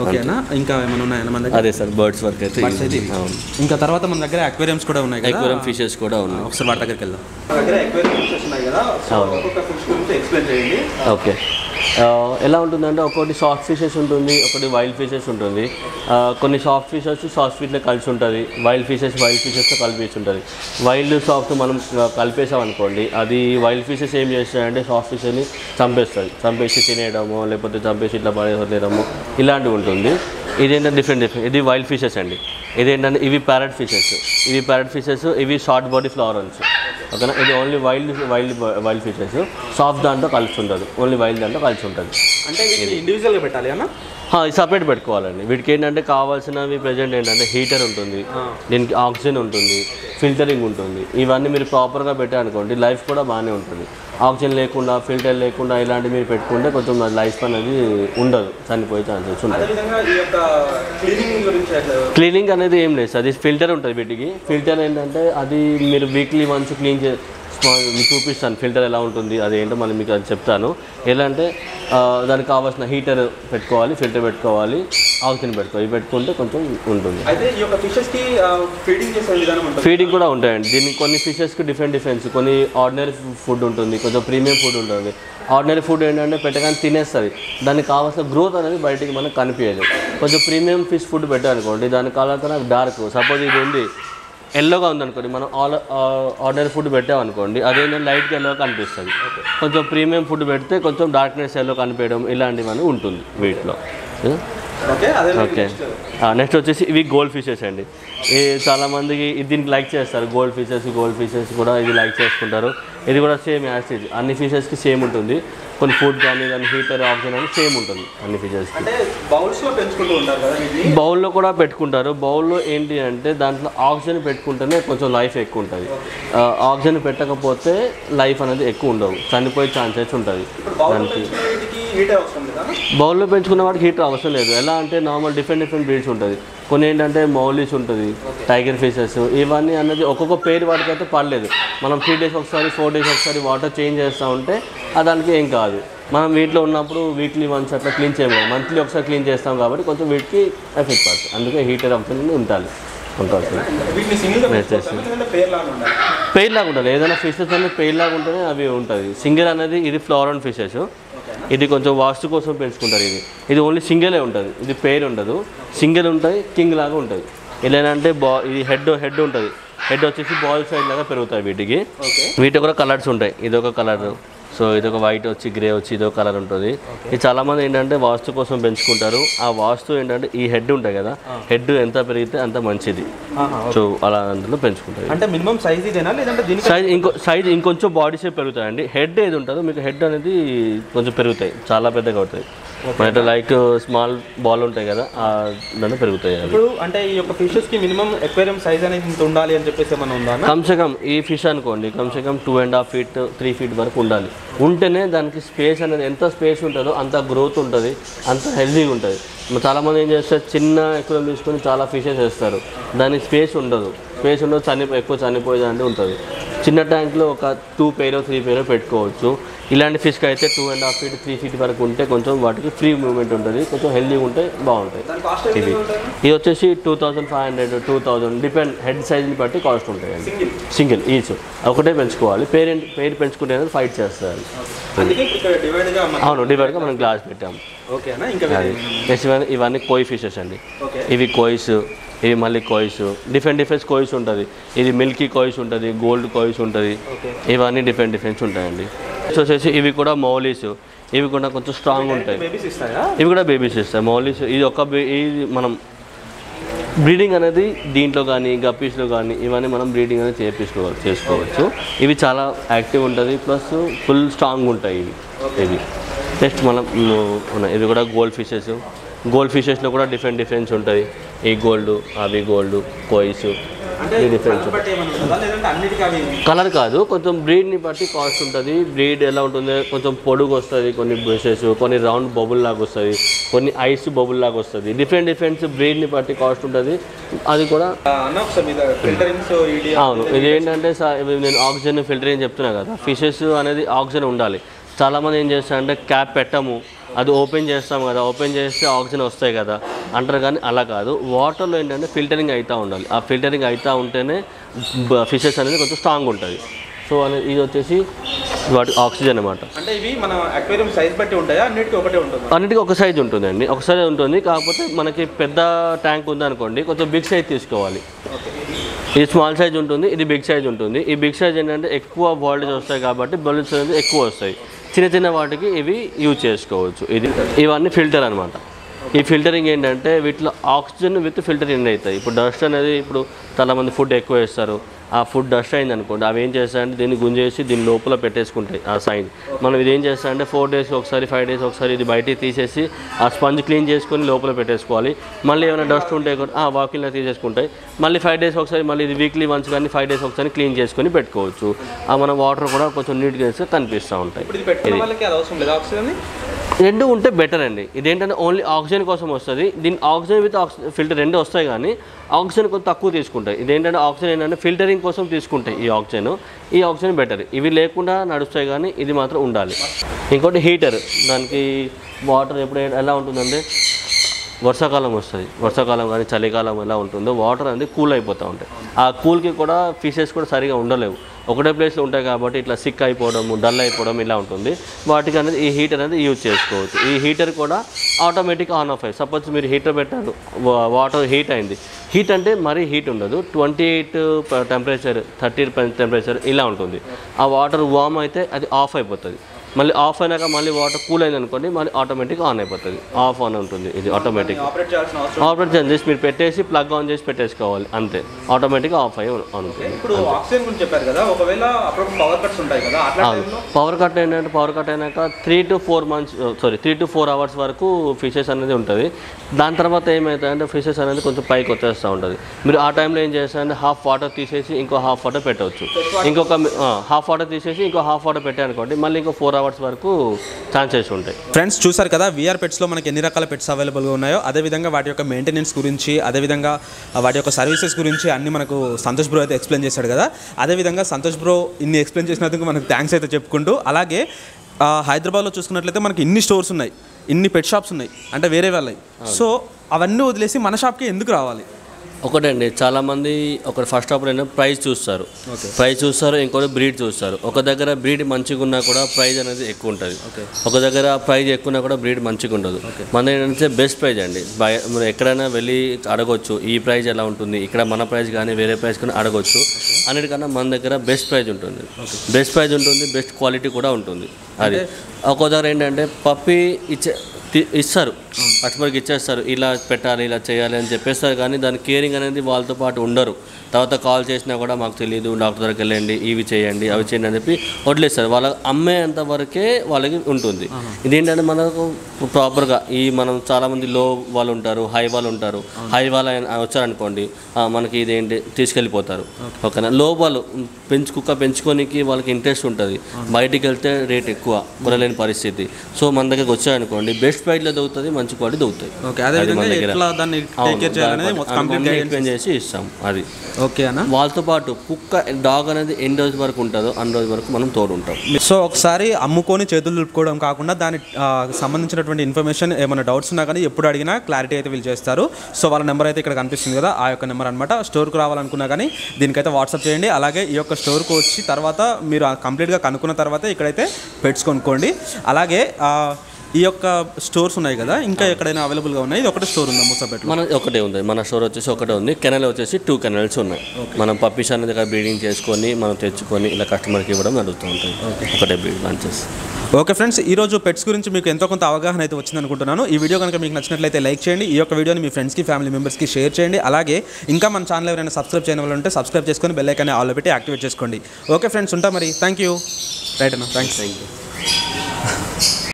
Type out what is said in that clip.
ఓకేనా ఇంకా ఏమైనా ఉన్నాయా మన దగ్గర అదే సార్ బర్డ్స్ వర్క్ అయితే Birds అయితే ఇవి. అవును ఇంకా తర్వాత మన దగ్గర అక్వేరియంస్ కూడా ఉన్నాయి కదా ఎక్వేరియం ఫిషెస్ కూడా ఉన్నాయి ఒకసారి వాటి దగ్గరికి వెళ్దాం మన దగ్గర అక్వేరియం ఫిషెస్ ఉన్నాయి కదా సో అవును. ఒక్కొక్క ఫిష్ గురించి ఎక్స్ప్లెయిన్ చేయండి ఓకే ఆ, ఎలా ఉంటుందంటే ఒకటి సాఫ్ట్ ఫిషెస్ ఉంటుంది ఒకటి వైల్డ్ ఫిషెస్ ఉంటుంది ఆ, కొన్ని సాఫ్ట్ ఫిషెస్ సాఫ్ట్ ఫిష్లో కలిసి ఉంటుంది వైల్డ్ ఫిషెస్ వైల్డ్ ఫిషెస్తో కలిపేసి ఉంటుంది వైల్డ్ సాఫ్ట్ మనం ఆ, కలిపేసాం అనుకోండి అది వైల్డ్ ఫిషెస్ ఏం చేస్తాయంటే సాఫ్ట్ ఫిష్ని చంపేస్తుంది చంపేసి తినేయడము లేకపోతే చంపేసి ఇట్లా పడేయడము ఇలాంటివి ఉంటుంది ఇదేంటంటే డిఫరెంట్ డిఫరెంట్ ఇది వైల్డ్ ఫిషెస్ అండి ఇదేంటంటే ఇవి ప్యారెట్ ఫిషెస్ ఇవి ప్యారెట్ ఫిషెస్ ఇవి షార్ట్ బాడీ ఫ్లవరన్స్ ఓకేనా ఇది only wild wild wild fishes soft దాంట్లో కలిసి ఉంటుంది ఓన్లీ వైల్డ్ దాంట్లో కలిసి ఉంటుంది అంటే వీటిని ఇండివిజువల్గా పెట్టాలి అన్న హా, ఇది సపరేట్ పెట్టుకోవాలండి వీటికి ఏంటంటే కావాల్సినవి ప్రజెంట్ ఏంటంటే హీటర్ ఉంటుంది దీనికి ఆక్సిజన్ ఉంటుంది ఫిల్టరింగ్ ఉంటుంది ఇవన్నీ మీరు ప్రాపర్గా పెట్టారనుకోండి లైఫ్ కూడా బాగానే ఉంటుంది ఆక్సిజన్ లేకుండా ఫిల్టర్ లేకుండా ఇలాంటివి మీరు పెట్టుకుంటే కొంచెం లైఫ్ అనేది ఉండదు చనిపోయే ఛాన్సెస్ ఉంటాయి అదేవిధంగా ఈ యొక్క క్లీనింగ్ గురించి ఎట్లా క్లీనింగ్ అనేది ఏం లేదు అది ఫిల్టర్ ఉంటుంది వీటికి ఫిల్టర్ ఏంటంటే అది మీరు వీక్లీ వన్స్ క్లీన్ చే స్మాల్ మీకు చూపిస్తాను ఫిల్టర్ ఎలా ఉంటుంది అది ఏంటో మళ్ళీ మీకు అది చెప్తాను ఎలా అంటే ఆ, దానికి కావాల్సిన హీటర్ పెట్టుకోవాలి ఫిల్టర్ పెట్టుకోవాలి ఆక్సిజన్ పెట్టుకోవాలి ఇవి పెట్టుకుంటే కొంచెం ఉంటుంది అయితే ఈ యొక్క ఫిషెస్ కి ఫీడింగ్ చేసే విధానం ఉంటుంది ఫీడింగ్ కూడా ఉంటాయండి దీనికి కొన్ని ఫిషెస్కి డిఫరెంట్ డిఫరెన్స్ కొన్ని ఆర్డినరీ ఫుడ్ ఉంటుంది కొంచెం ప్రీమియం ఫుడ్ ఉంటుంది ఆర్డినరీ ఫుడ్ ఏంటంటే పెట్టగానే తినేస్తుంది దానికి కావాల్సిన గ్రోత్ అనేది బయటికి మనకు కనిపించదు కొంచెం ప్రీమియం ఫిష్ ఫుడ్ పెట్టారనుకోండి దాని కావాలంటే డార్క్ సపోజ్ ఇది ఉంది ఎల్లోగా ఉందనుకోండి మనం ఆల్ ఆర్డినరీ ఫుడ్ పెట్టామనుకోండి అదేంటంటే లైట్గా ఎల్లో కనిపిస్తుంది కొంచెం ప్రీమియం ఫుడ్ పెడితే కొంచెం డార్క్నెస్ ఎల్లో కనిపించడం ఇలాంటివన్నీ ఉంటుంది వీటిలో ఓకే అదే ఓకే నెక్స్ట్ వచ్చేసి ఇవి గోల్డ్ ఫిషెస్ అండి ఈ చాలా మందికి ఇది దీనికి లైక్ చేస్తారు గోల్డ్ ఫిషెస్ గోల్డ్ ఫిషెస్ కూడా ఇది లైక్ చేసుకుంటారు ఇది కూడా సేమ్ యాసిడ్ అన్ని ఫిషెస్కి సేమ్ ఉంటుంది కొన్ని ఫుడ్ కానీ దాని హీటర్ ఆక్సిజన్ అని సేమ్ ఉంటుంది అన్ని ఫిషెస్కి అంటే బౌల్స్ లో పెంచుకుంటూ ఉంటారు కదా వీటిని బౌల్లో కూడా పెట్టుకుంటారు బౌల్లో ఏంటి అంటే దాంట్లో ఆక్సిజన్ పెట్టుకుంటేనే కొంచెం లైఫ్ ఎక్కువ ఉంటుంది ఆక్సిజన్ పెట్టకపోతే లైఫ్ అనేది ఎక్కువ ఉండవు చనిపోయే ఛాన్సెస్ ఉంటుంది ఇప్పుడు బౌల్ దానికి పెంచుకునే వీటికి హీటర్ అవసరం లేదా బౌల్లో పెంచుకున్న వాడికి హీటర్ అవసరం లేదు ఎలా అంటే నార్మల్ డిఫరెంట్ డిఫరెంట్ బ్రీడ్స్ ఉంటుంది కొన్ని ఏంటంటే మౌలీస్ ఉంటుంది టైగర్ ఫిషెస్ ఇవన్నీ అనేది ఒక్కొక్క పేరు వాటికి అయితే పడలేదు మనం త్రీ డేస్ ఒకసారి ఫోర్ డేస్ ఒకసారి వాటర్ చేంజ్ చేస్తూ ఉంటే ఆ దానికి ఏం కాదు మనం వీటిలో ఉన్నప్పుడు వీక్లీ వన్స్ అట్లా క్లీన్ చేయలేము మంత్లీ ఒకసారి క్లీన్ చేస్తాం కాబట్టి కొంచెం వీటికి ఎఫెక్ట్ పడుతుంది అందుకే హీటర్ ఆప్షన్ ఉండాలి ఉంటుంది వీటిని సింగిల్ గా Yes, yes, పెంచుకోవచ్చా? లేదంటే పేర్ లాగా ఉండాలి పెయిర్ లాగా ఉంటుంది ఏదైనా ఫిషెస్ అనేది పెయిర్ లాగా ఉంటేనే అవి ఉంటుంది సింగిల్ అనేది ఇది ఫ్లోరన్ ఫిషెస్ ఇది కొంచెం వాస్తు కోసం పెంచుకుంటారు ఇది ఇది ఓన్లీ సింగిలే ఉంటుంది ఇది పేరు ఉండదు సింగిల్ ఉంటుంది కింగ్ లాగా ఉంటుంది ఇలా అంటే బా ఇది హెడ్ హెడ్ ఉంటుంది హెడ్ వచ్చేసి బాల్ సైడ్ లాగా పెరుగుతాయి వీటికి ఓకే వీటి కూడా కలర్స్ ఉంటాయి ఇది ఒక కలర్ సో ఇది ఒక వైట్ వచ్చి గ్రే వచ్చి ఇది ఒక కలర్ ఉంటుంది ఇది చాలా మంది ఏంటంటే వాస్తు కోసం పెంచుకుంటారు ఆ వాస్తు ఏంటంటే ఈ హెడ్ ఉంటాయి కదా హెడ్ ఎంత పెరిగితే అంత మంచిది సో అలా అందులో పెంచుకుంటారు అంటే మినిమం సైజ్ ఇదేనా లేదంటే దీనికి సైజ్ ఇంకో సైజ్ ఇంకొంచెం బాడీ షేప్ పెరుగుతాయండి హెడ్ ఏది ఉంటుందో మీకు హెడ్ అనేది కొంచెం పెరుగుతాయి చాలా పెద్దగా అవుతాయి అంటే లైక్ స్మాల్ బాల్ ఉంటాయి కదా ఆ దాన్ని పెరుగుతాయి అవి ఇప్పుడు అంటే ఈ యొక్క ఫిషెస్ కి మినిమం ఎక్వేరియం సైజ్ అనేది ఇంత ఉండాలి అని చెప్పేసి ఏమైనా ఉందా అన్న? కమ్సే కమ్ ఈ ఫిష్ అనుకోండి కమ్సే కమ్ two and half feet three feet వరకు ఉండాలి ఉంటేనే దానికి స్పేస్ అనేది ఎంత స్పేస్ ఉంటుందో అంత గ్రోత్ ఉంటుంది అంత హెల్తీగా ఉంటుంది చాలామంది ఏం చేస్తారు చిన్న ఎక్కువ తీసుకొని చాలా ఫిషెస్ వేస్తారు దానికి స్పేస్ ఉండదు స్పేస్ ఉండదు చని ఎక్కువ చనిపోయేదంటే ఉంటుంది చిన్న ట్యాంక్లో ఒక టూ పేరో త్రీ పేరో పెట్టుకోవచ్చు ఇలాంటి ఫిష్కి అయితే two and half feet three feet వరకు ఉంటే కొంచెం వాటికి ఫ్రీ మూవ్మెంట్ ఉంటుంది కొంచెం హెల్తీగా ఉంటే బాగుంటాయి దాని కాస్ట్ ఇవి ఇది వచ్చేసి two thousand five hundred two thousand depend head సైజ్ని బట్టి కాస్ట్ ఉంటాయండి సింగిల్ ఈచ్ ఒకటే పెంచుకోవాలి పేరెంట్ పేరు పెంచుకుంటే ఫైట్ చేస్తారు అందుకే ఇక్కడ డివైడ్ గా అమ్మ- అవును డివైడ్గా మనం గ్లాస్ పెట్టాము ఓకేనా ఇంకా అది నెక్స్ట్ ఇవన్నీ ఇవన్నీ కోయి ఫిషెస్ అండి ఓకే ఇవి కోయిస్ ఇవి మళ్ళీ కోయిస్ డిఫరెంట్ డిఫరెంట్ కోయిస్ ఉంటుంది ఇది మిల్కీ కోయిస్ ఉంటుంది గోల్డ్ కోయిస్ ఉంటుంది ఓకే ఇవన్నీ డిఫరెంట్ డిఫరెంట్స్ ఉంటాయండి నెక్స్ట్ వచ్చేసి ఇవి కూడా మౌలీస్ ఇవి కూడా కొంచెం స్ట్రాంగ్ ఉంటాయి బేబీస్ ఇస్తాయా ఇవి కూడా బేబీస్ ఇస్తాయి మౌలీస్ ఇది ఒక బే- ఇది మనం బ్రీడింగ్ అనేది దీంట్లో కానీ గప్పీస్లో కానీ ఇవన్నీ మనం బ్రీడింగ్ అనేది చేపించుకోవచ్చు చేసుకోవచ్చు ఇవి చాలా యాక్టివ్ ఉంటుంది ప్లస్ ఫుల్ స్ట్రాంగ్ ఉంటాయి ఇవి ఇవి నెక్స్ట్ మనం ను- ఉన్నాయి ఇవి కూడా గోల్డ్ ఫిషెస్ గోల్డ్ ఫిషెస్లో కూడా డిఫరెంట్ డిఫరెన్స్ ఉంటాయి ఈ గోల్డ్ అవి గోల్డ్ కోయిస్ అంటే ఈ డిఫరెన్స్ కలర్ బట్టి ఏమైనా ఉంటుందా లేదంటే అన్నిటికీ అవి కలర్ కాదు కొంచెం బ్రీడ్ని బట్టి కాస్ట్ ఉంటుంది బ్రీడ్ ఎలా ఉంటుంది కొంచెం పొడుగు వస్తుంది కొన్ని బ్రషెస్ కొన్ని రౌండ్ బబుల్ లాగా వస్తుంది కొన్ని ఐస్ బబుల్ లాగా వస్తుంది డిఫరెంట్ డిఫరెంట్ బ్రీడ్ని బట్టి కాస్ట్ ఉంటుంది అది కూడా ఆ, అన్న ఒకసారి మీద ఫిల్టరింగ్స్ ఈడి అవును ఇది ఏంటంటే సా- ఇవి నేను ఆక్సిజన్ ఫిల్టర్ అని చెప్తున్నా కదా ఫిషెస్ అనేది ఆక్సిజన్ ఉండాలి చాలామంది ఏం చేస్తారంటే క్యాప్ పెట్టము అది ఓపెన్ చేస్తాం కదా ఓపెన్ చేస్తే ఆక్సిజన్ వస్తాయి కదా అంటారు కానీ అలా కాదు వాటర్లో ఏంటంటే ఫిల్టరింగ్ అవుతూ ఉండాలి ఆ ఫిల్టరింగ్ అవుతూ ఉంటేనే ఫిషెస్ అనేది కొంచెం స్ట్రాంగ్ ఉంటుంది సో అనేది ఇది వచ్చేసి వాటి ఆక్సిజన్ అనమాట అంటే ఇవి మన అక్వేరియం సైజ్ బట్టి ఉంటాయా అన్నిటికీ ఒకటే ఉంటుంది అన్నిటికీ ఒక సైజ్ ఉంటుందండి ఒక సైజ్ ఉంటుంది కాకపోతే మనకి పెద్ద ట్యాంక్ ఉందనుకోండి కొంచెం బిగ్ సైజ్ తీసుకోవాలి ఇది స్మాల్ సైజ్ ఉంటుంది ఇది బిగ్ సైజ్ ఉంటుంది ఈ బిగ్ సైజ్ ఏంటంటే ఎక్కువ బాల్డీస్ వస్తాయి కాబట్టి బల్యూస్ అనేది ఎక్కువ వస్తాయి చిన్న చిన్న వాటికి ఇవి యూజ్ చేసుకోవచ్చు ఇది ఇవన్నీ ఫిల్టర్ అనమాట ఈ ఫిల్టరింగ్ ఏంటంటే వీటిలో ఆక్సిజన్ విత్ ఫిల్టరింగ్ అవుతాయి ఇప్పుడు డస్ట్ అనేది ఇప్పుడు చాలామంది ఫుడ్ ఎక్కువ వేస్తారు ఆ ఫుడ్ డస్ట్ అయింది అనుకోండి అవి ఏం చేస్తాయంటే దీన్ని గుంజేసి దీని లోపల పెట్టేసుకుంటాయి ఆ సైన్ మనం ఇది ఏం చేస్తామంటే ఫోర్ డేస్ ఒకసారి ఫైవ్ డేస్ ఒకసారి ఇది బయటికి తీసేసి ఆ స్పంజ్ క్లీన్ చేసుకొని లోపల పెట్టేసుకోవాలి మళ్ళీ ఏమైనా డస్ట్ ఉంటే కూడా ఆ వాకిల్లో తీసేసుకుంటాయి మళ్ళీ ఫైవ్ డేస్ ఒకసారి మళ్ళీ ఇది వీక్లీ వన్స్ కానీ ఫైవ్ డేస్ ఒకసారి క్లీన్ చేసుకొని పెట్టుకోవచ్చు ఆ మన వాటర్ కూడా కొంచెం నీట్గా వేస్తే కనిపిస్తూ ఉంటాయి ఇప్పుడు ఇది పెట్టుకున్న వాళ్ళకి అది అవసరం లేదు ఆక్సిజన్ రెండు ఉంటే బెటర్ అండి ఇదేంటంటే ఓన్లీ ఆక్సిజన్ కోసం వస్తుంది దీని ఆక్సిజన్ విత్ ఆక్సిజన్ ఫిల్టర్ రెండు వస్తాయి కానీ ఆక్సిజన్ కొంచెం తక్కువ తీసుకుంటాయి ఇదేంటంటే ఆక్సిజన్ ఏంటంటే ఫిల్టరింగ్ కోసం తీసుకుంటాయి ఈ ఆక్సిజన్ ఈ ఆక్సిజన్ బెటర్ ఇవి లేకుండా నడుస్తాయి కానీ ఇది మాత్రం ఉండాలి ఇంకోటి హీటర్ దానికి వాటర్ ఎప్పుడు ఎలా ఉంటుందంటే వర్షాకాలం వస్తుంది వర్షాకాలం కానీ చలికాలం ఎలా ఉంటుందో వాటర్ అనేది కూల్ అయిపోతూ ఉంటాయి ఆ కూల్కి కూడా ఫిషెస్ కూడా సరిగా ఉండలేవు ఒకటే ప్లేస్లో ఉంటాయి కాబట్టి ఇట్లా సిక్ అయిపోవడం డల్ అయిపోవడం ఇలా ఉంటుంది వాటికి అనేది ఈ హీటర్ అనేది యూజ్ చేసుకోవచ్చు ఈ హీటర్ కూడా ఆటోమేటిక్ ఆన్ ఆఫ్ అయ్యి సపోజ్ మీరు హీటర్ పెట్టారు వాటర్ హీట్ అయింది హీట్ అంటే మరీ హీట్ ఉండదు twenty eight temperature thirty temperature ఇలా ఉంటుంది ఆ వాటర్ వామ్ అయితే అది ఆఫ్ అయిపోతుంది మళ్ళీ ఆఫ్ అయినాక మళ్ళీ వాటర్ కూల్ అయింది అనుకోండి మళ్ళీ ఆటోమేటిక్ ఆన్ అయిపోతుంది ఆఫ్ ఆన్ ఉంటుంది ఇది ఆటోమేటిక్ ఆపరేట్ చేయాల్సిన అవసరం ఆపరేట్ చేసి మీరు పెట్టేసి ప్లగ్ ఆన్ చేసి పెట్టేసుకోవాలి అంతే ఆటోమేటిక్గా ఆఫ్ అయ్యి ఆన్ ఉంటుంది ఇప్పుడు ఆక్సిజన్ గురించి చెప్పారు కదా ఒకవేళ అప్పుడు పవర్ కట్స్ ఉంటాయి కదా అట్లా టైంలో పవర్ కట్ ఏంటంటే పవర్ కట్ అయినాక three to four months sorry three to four hours వరకు ఫిషెస్ అనేది ఉంటుంది దాని తర్వాత ఏమవుతుందంటే ఫిషెస్ అనేది కొంచెం పైకి వచ్చేస్తూ ఉంటుంది మీరు ఆ టైంలో ఏం చేస్తారంటే హాఫ్ వాటర్ తీసేసి ఇంకో హాఫ్ వాటర్ పెట్టవచ్చు ఇంకొక హాఫ్ వాటర్ తీసేసి ఇంకో హాఫ్ వాటర్ పెట్టారనుకోండి మళ్ళీ ఇంకో ఫోర్ అవర్స్ వరకు ఛాన్సెస్ ఉంటాయి ఫ్రెండ్స్ చూసారు కదా విఆర్ పెట్స్లో మనకి ఎన్ని రకాల పెట్స్ అవైలబుల్గా ఉన్నాయో అదేవిధంగా వాటి యొక్క మెయింటెనెన్స్ గురించి అదేవిధంగా ఆ, వాటి యొక్క సర్వీసెస్ గురించి అన్ని మనకు సంతోష్ బ్రో అయితే ఎక్స్ప్లెయిన్ చేశాడు కదా అదేవిధంగా సంతోష్ బ్రో ఇన్ని ఎక్స్ప్లెయిన్ చేసినందుకు మనకు థ్యాంక్స్ అయితే చెప్పుకుంటూ అలాగే ఆ, హైదరాబాద్లో చూసుకున్నట్లయితే మనకి ఇన్ని స్టోర్స్ ఉన్నాయి ఇన్ని పెట్ షాప్స్ ఉన్నాయి అంటే వేరే వాళ్ళవి సో అవన్నీ వదిలేసి మన షాప్కి ఎందుకు రావాలి ఒకటండి చాలామంది ఒక ఫస్ట్ ఆఫ్ ఆల్ ఏంటంటే ప్రైస్ చూస్తారు ప్రైస్ చూస్తారు ఇంకోటి బ్రీడ్ చూస్తారు ఒక దగ్గర బ్రీడ్ మంచిగా ఉన్నా కూడా ప్రైస్ అనేది ఎక్కువ ఉంటుంది ఒక దగ్గర ప్రైస్ ఎక్కువ ఉన్నా కూడా బ్రీడ్ మంచిగా ఉండదు మన ఏంటంటే బెస్ట్ ప్రైజ్ అండి బయ మీరు ఎక్కడైనా వెళ్ళి అడగొచ్చు ఈ ప్రైస్ ఎలా ఉంటుంది ఇక్కడ మన ప్రైస్ కానీ వేరే ప్రైస్ కానీ అడగొచ్చు అన్నిటికన్నా మన దగ్గర బెస్ట్ ప్రైజ్ ఉంటుంది బెస్ట్ ప్రైజ్ ఉంటుంది బెస్ట్ క్వాలిటీ కూడా ఉంటుంది అది ఒక దగ్గర ఏంటంటే పప్పి ఇచ్చే తి- ఇస్తారు కస్టమర్కి ఇచ్చేస్తారు ఇలా పెట్టాలి ఇలా చేయాలి అని చెప్పేస్తారు కానీ దాని కేరింగ్ అనేది వాళ్ళతో పాటు ఉండరు తర్వాత కాల్ చేసినా కూడా మాకు తెలియదు డాక్టర్ దగ్గరికి వెళ్ళండి ఇవి చేయండి అవి చేయండి అని చెప్పి వదిలేస్తారు వాళ్ళ అమ్మేంత వరకే వాళ్ళకి ఉంటుంది ఇదేంటంటే మనకు ప్రాపర్గా ఈ మనం చాలామంది లో వాళ్ళు ఉంటారు హై వాళ్ళు ఉంటారు హై వాళ్ళు అయిన- వచ్చారనుకోండి ఆ, మనకి ఇదేంటి తీసుకెళ్ళిపోతారు ఓకేనా లో వాళ్ళు పెంచు కుక్క పెంచుకోనికి వాళ్ళకి ఇంట్రెస్ట్ ఉంటుంది బయటికి వెళ్తే రేట్ ఎక్కువ కొనలేని పరిస్థితి సో మన దగ్గరకు వచ్చాయనుకోండి బెస్ట్ ప్రైస్లో దొరుకుతుంది మంచి క్వాలిటీ దొరుకుతాయి ఓకే అదేవిధంగా ఎట్లా దాన్ని టేక్ కేర్ చేయాలనేది మొత్తం కంప్లీట్ ఎక్స్ప్లెయిన్ చేసి ఇస్తాం అది ఓకే అన్న వాళ్ళతో పాటు కుక్క డాగ్ అనేది ఎన్ని రోజుల వరకు ఉంటుందో అన్ని రోజుల వరకు మనం తోడు ఉంటాం సో ఒకసారి అమ్ముకొని చేతులు దులుపుకోవడం కాకుండా దాని ఆ, సంబంధించినటువంటి ఇన్ఫర్మేషన్ ఏమైనా డౌట్స్ ఉన్నా కానీ ఎప్పుడు అడిగినా క్లారిటీ అయితే వీళ్ళు చేస్తారు సో వాళ్ళ నెంబర్ అయితే ఇక్కడ కనిపిస్తుంది కదా ఆ యొక్క నెంబర్ అనమాట స్టోర్కి రావాలనుకున్నా కానీ దీనికైతే వాట్సాప్ చేయండి అలాగే ఈ యొక్క స్టోర్కి వచ్చి తర్వాత మీరు కంప్లీట్గా కనుక్కున్న తర్వాత ఇక్కడైతే పెట్స్ కొనుక్కోండి అలాగే ఆ, ఈ యొక్క స్టోర్స్ ఉన్నాయి కదా ఇంకా ఎక్కడైనా అవైలబుల్గా ఉన్నాయి ఇది ఒకటే స్టోర్ ఉందా మూసాపేటలో మన ఒకటే ఉంది మన స్టోర్ వచ్చేసి ఒకటే ఉంది కెనల్ వచ్చేసి టూ కెనల్స్ ఉన్నాయి మనం పప్పీస్ అనేది ఇక్కడ బ్రీడింగ్ చేసుకొని మనం తెచ్చుకొని ఇలా కస్టమర్కి ఇవ్వడం జరుగుతూ ఉంటుంది ఒకటే బ్రీడ్ లాంచెస్ ఓకే ఫ్రెండ్స్ ఈ రోజు పెట్స్ గురించి మీకు ఎంతో కొంత అవగాహన అయితే వచ్చింది అనుకుంటున్నాను ఈ వీడియో కనుక మీకు నచ్చినట్లయితే లైక్ చేయండి ఈ యొక్క వీడియోని మీ ఫ్రెండ్స్కి ఫ్యామిలీ మెంబర్స్కి షేర్ చేయండి అలాగే ఇంకా మన ఛానల్ ఎవరైనా సబ్స్క్రైబ్ చేయని వాళ్ళు ఉంటే సబ్స్క్రైబ్ చేసుకొని బెల్ ఐకాన్ని ఆల్ పెట్టి యాక్టివేట్ చేసుకోండి ఓకే ఫ్రెండ్స్ ఉంటా మరి థ్యాంక్ యూ రైట్ అన్న థ్యాంక్స్ థ్యాంక్ యూ